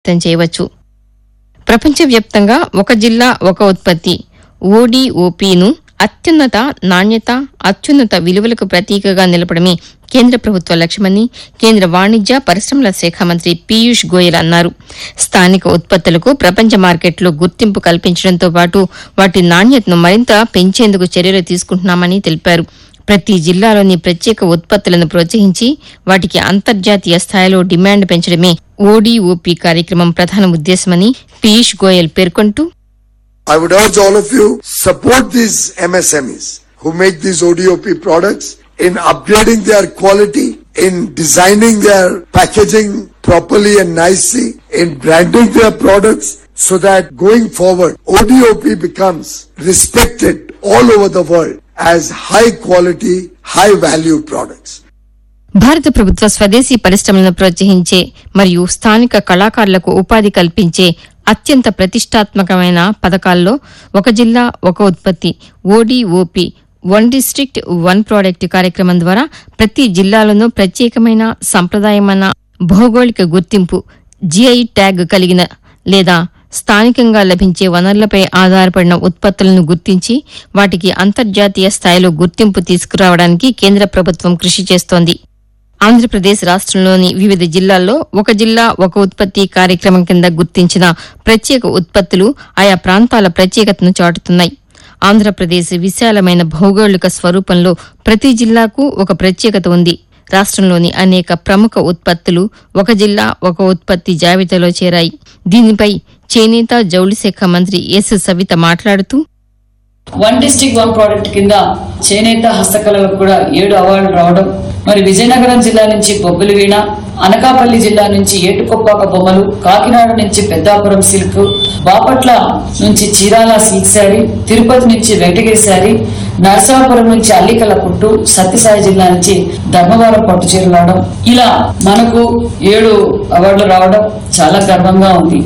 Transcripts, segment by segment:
వ్యక్తం చేయవచ్చు ప్రపంచవ్యాప్తంగా ఒక జిల్లా ఒక ఉత్పత్తి ఓడిఓపిను అత్యున్నత నాణ్యత అత్యున్నత విలువలకు ప్రతీకగా నిలపడమే కేంద్ర ప్రభుత్వ లక్ష్యమని కేంద్ర వాణిజ్య పరిశ్రమల శాఖ మంత్రి పీయూష్ గోయల్ అన్నారు స్థానిక ఉత్పత్తులకు ప్రపంచ మార్కెట్లో గుర్తింపు కల్పించడంతో పాటు వాటి నాణ్యతను మరింత పెంచేందుకు చర్యలు తీసుకుంటున్నామని తెలిపారు ప్రతి జిల్లాలోని ప్రత్యేక ఉత్పత్తులను ప్రోత్సహించి వాటికి అంతర్జాతీయ స్థాయిలో డిమాండ్ పెంచడమే ఓడిఓపి కార్యక్రమం ప్రధాన ఉద్దేశమని పీయూష్ గోయల్ పేర్కొంటూ I would urge all of you support these MSMEs who make these ODOP products in upgrading their quality, in designing their packaging properly and nicely, in branding their products so that going forward ODOP becomes respected all over the world as high quality, high value products. భారత ప్రభుత్వ స్వదేశీ పరిశ్రమలను ప్రోత్సహించే మరియు స్థానిక కళాకారులకు ఉపాధి కల్పించే అత్యంత ప్రతిష్టాత్మకమైన పథకాల్లో ఒక జిల్లా ఒక ఉత్పత్తి ODOP one district one product కార్యక్రమం ద్వారా ప్రతి జిల్లాలోనూ ప్రత్యేకమైన సంప్రదాయమైన భౌగోళిక గుర్తింపు జిఐ ట్యాగ్ కలిగిన లేదా స్థానికంగా లభించే వనరులపై ఆధారపడిన ఉత్పత్తులను గుర్తించి వాటికి అంతర్జాతీయ స్థాయిలో గుర్తింపు తీసుకురావడానికి కేంద్ర ప్రభుత్వం కృషి చేస్తోంది ఆంధ్రప్రదేశ్ రాష్ట్రంలోని వివిధ జిల్లాల్లో ఒక జిల్లా ఒక ఉత్పత్తి కార్యక్రమం కింద గుర్తించిన ప్రత్యేక ఉత్పత్తులు ఆయా ప్రాంతాల ప్రత్యేకతను చాటుతున్నాయి ఆంధ్రప్రదేశ్ విశాలమైన భౌగోళిక స్వరూపంలో ప్రతి జిల్లాకు ఒక ప్రత్యేకత ఉంది రాష్ట్రంలోని అనేక ప్రముఖ ఉత్పత్తులు ఒక జిల్లా ఒక ఉత్పత్తి జాబితాలో చేరాయి దీనిపై చేనేత జౌళి శాఖ మంత్రి ఎస్ సవిత మాట్లాడుతూ వన్ డిస్టిక్ వన్ ప్రోడక్ట్ కింద చేనేత హస్తకళలకు కూడా ఏడు అవార్డులు రావడం మరి విజయనగరం జిల్లా నుంచి బొబ్బిలి వీణ అనకాపల్లి జిల్లా నుంచి ఏటుకొప్పాక బొమ్మలు కాకినాడ నుంచి పెద్దాపురం సిల్క్ బాపట్ల నుంచి చీరాల సిల్క్ శారీ తిరుపతి నుంచి వెంకటగిరి శారీ నరసాపురం నుంచి అల్లికల పుట్టు సత్యసాయి జిల్లా నుంచి ధర్మవరం పట్టు చీరలు రావడం ఇలా మనకు ఏడు అవార్డులు రావడం చాలా గర్వంగా ఉంది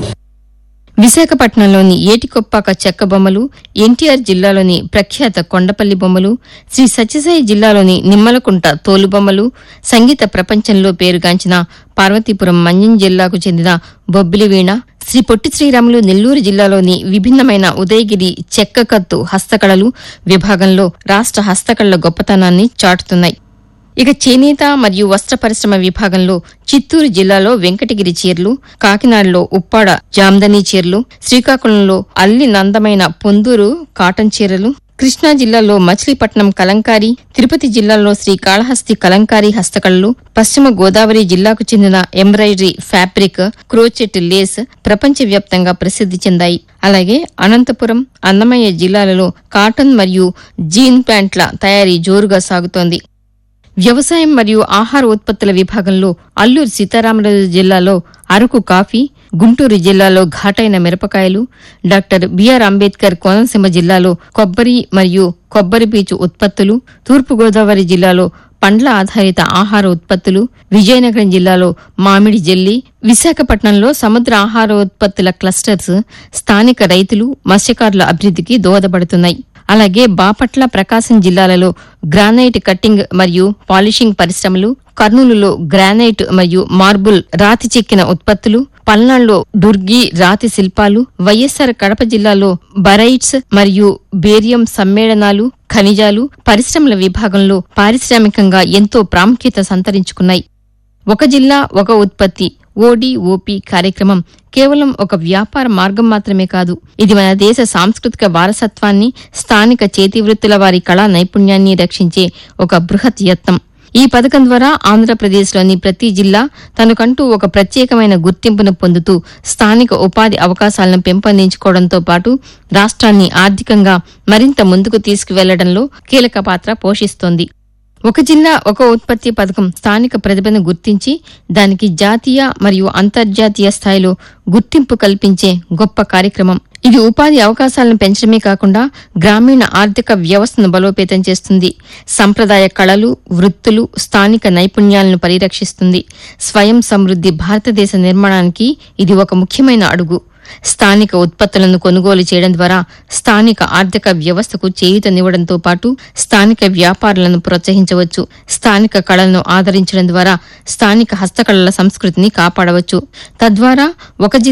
విశాఖపట్నంలోని ఏటికొప్పాక చెక్క బొమ్మలు ఎన్టీఆర్ జిల్లాలోని ప్రఖ్యాత కొండపల్లి బొమ్మలు శ్రీ సత్యసాయి జిల్లాలోని నిమ్మలకుంట తోలు బొమ్మలు సంగీత ప్రపంచంలో పేరుగాంచిన పార్వతీపురం మన్యం జిల్లాకు చెందిన బొబ్బిలి వీణ శ్రీ పొట్టి శ్రీరాములు నెల్లూరు జిల్లాలోని విభిన్నమైన ఉదయగిరి చెక్క కత్తు హస్తకళలు విభాగంలో రాష్ట్ర హస్తకళల గొప్పతనాన్ని చాటుతున్నాయి ఇక చేనేత మరియు వస్త్ర పరిశ్రమ విభాగంలో చిత్తూరు జిల్లాలో వెంకటగిరి చీరలు కాకినాడలో ఉప్పాడ జామ్దని చీరలు శ్రీకాకుళంలో అల్లి నందమైన పొందూరు కాటన్ చీరలు కృష్ణా జిల్లాలో మచిలీపట్నం కలంకారీ తిరుపతి జిల్లాలో శ్రీ కాళహస్తి కలంకారీ హస్తకళలు పశ్చిమ గోదావరి జిల్లాకు చెందిన ఎంబ్రాయిడరీ ఫ్యాబ్రిక్ క్రోచెట్ లేస్ ప్రపంచవ్యాప్తంగా ప్రసిద్ది చెందాయి అలాగే అనంతపురం అన్నమయ్య జిల్లాలలో కాటన్ మరియు జీన్ ప్యాంట్ల తయారీ జోరుగా సాగుతోంది వ్యవసాయం మరియు ఆహార ఉత్పత్తుల విభాగంలో అల్లూరు సీతారామరాజు జిల్లాలో అరకు కాఫీ గుంటూరు జిల్లాలో ఘాటైన మిరపకాయలు డాక్టర్ బిఆర్ అంబేద్కర్ కోనసీమ జిల్లాలో కొబ్బరి మరియు కొబ్బరి పీచు ఉత్పత్తులు తూర్పుగోదావరి జిల్లాలో పండ్ల ఆధారిత ఆహార ఉత్పత్తులు విజయనగరం జిల్లాలో మామిడి జెల్లి విశాఖపట్నంలో సముద్ర ఆహార ఉత్పత్తుల క్లస్టర్స్ స్థానిక రైతులు మత్స్యకారుల అభివృద్ధికి దోహదపడుతున్నాయి అలాగే బాపట్ల ప్రకాశం జిల్లాలలో గ్రానైట్ కట్టింగ్ మరియు పాలిషింగ్ పరిశ్రమలు కర్నూలులో గ్రానైట్ మరియు మార్బుల్ రాతి చెక్కిన ఉత్పత్తులు పల్నాడులో దుర్గి రాతి శిల్పాలు వైఎస్సార్ కడప జిల్లాలో బరైట్స్ మరియు బేరియం సమ్మేళనాలు ఖనిజాలు పరిశ్రమల విభాగంలో పారిశ్రామికంగా ఎంతో ప్రాముఖ్యత సంతరించుకున్నాయి ఒక జిల్లా ఒక ఉత్పత్తి ఓడిఓపి కార్యక్రమం కేవలం ఒక వ్యాపార మార్గం మాత్రమే కాదు ఇది మన దేశ సాంస్కృతిక వారసత్వాన్ని స్థానిక చేతివృత్తుల వారి కళా నైపుణ్యాన్ని రక్షించే ఒక బృహత్ యత్నం ఈ పథకం ద్వారా ఆంధ్రప్రదేశ్లోని ప్రతి జిల్లా తనకంటూ ఒక ప్రత్యేకమైన గుర్తింపును పొందుతూ స్థానిక ఉపాధి అవకాశాలను పెంపొందించుకోవడంతో పాటు రాష్ట్రాన్ని ఆర్థికంగా మరింత ముందుకు తీసుకువెళ్లడంలో కీలక పాత్ర పోషిస్తోంది ఒక జిల్లా ఒక ఉత్పత్తి పథకం స్థానిక ప్రతిభను గుర్తించి దానికి జాతీయ మరియు అంతర్జాతీయ స్థాయిలో గుర్తింపు కల్పించే గొప్ప కార్యక్రమం ఇది ఉపాధి అవకాశాలను పెంచడమే కాకుండా గ్రామీణ ఆర్థిక వ్యవస్థను బలోపేతం చేస్తుంది సంప్రదాయ కళలు వృత్తులు స్థానిక నైపుణ్యాలను పరిరక్షిస్తుంది స్వయం సమృద్ది భారతదేశ నిర్మాణానికి ఇది ఒక ముఖ్యమైన అడుగు స్థానిక ఉత్పత్తులను కొనుగోలు చేయడం ద్వారా స్థానిక ఆర్థిక వ్యవస్థకు చేయూతనివ్వడంతో పాటు స్థానిక వ్యాపారులను ప్రోత్సహించవచ్చు స్థానిక కళలను ఆదరించడం ద్వారా స్థానిక హస్తకళల సంస్కృతిని కాపాడవచ్చు తద్వారా ఒక జిల్లా